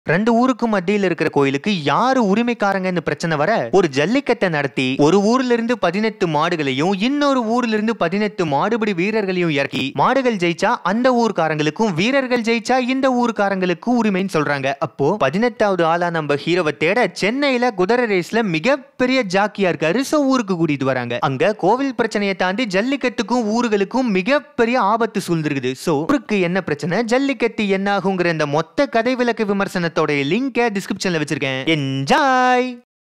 ரெண்டு ஊருக்கும் மத்தியில் இருக்கிற கோயிலுக்கு யாரு உரிமைக்காரங்கன்னு பிரச்சனை வர ஒரு ஜல்லிக்கட்டை நடத்தி ஒரு ஊர்ல இருந்து பதினெட்டு மாடுகளையும் இன்னொரு ஊர்ல இருந்து பதினெட்டு மாடுபிடி வீரர்களையும் இறக்கி மாடுகள் ஜெயிச்சா அந்த ஊர்க்காரங்களுக்கும் வீரர்கள் ஜெயிச்சா இந்த ஊர்க்காரங்களுக்கும் உரிமைன்னு சொல்றாங்க அப்போ பதினெட்டாவது ஆளா நம்ம ஹீரோவை தேட சென்னையில குதிரை ரேஸ்ல மிகப்பெரிய ஜாக்கியா இருக்காரு சோ ஊருக்கு கூட்டிட்டு வராங்க அங்க கோவில் பிரச்சனையை தாண்டி ஜல்லிக்கட்டுக்கும் ஊர்களுக்கும் மிகப்பெரிய ஆபத்து சூழ்ந்திருக்குது சோ ஊருக்கு என்ன பிரச்சனை ஜல்லிக்கட்டு என்ன ஆகுங்கிற இந்த மொத்த கதை விளக்க விமர்சனத்தோட லிங்கை டிஸ்கிரிப்ஷன்ல வச்சிருக்கேன் என்ஜாய்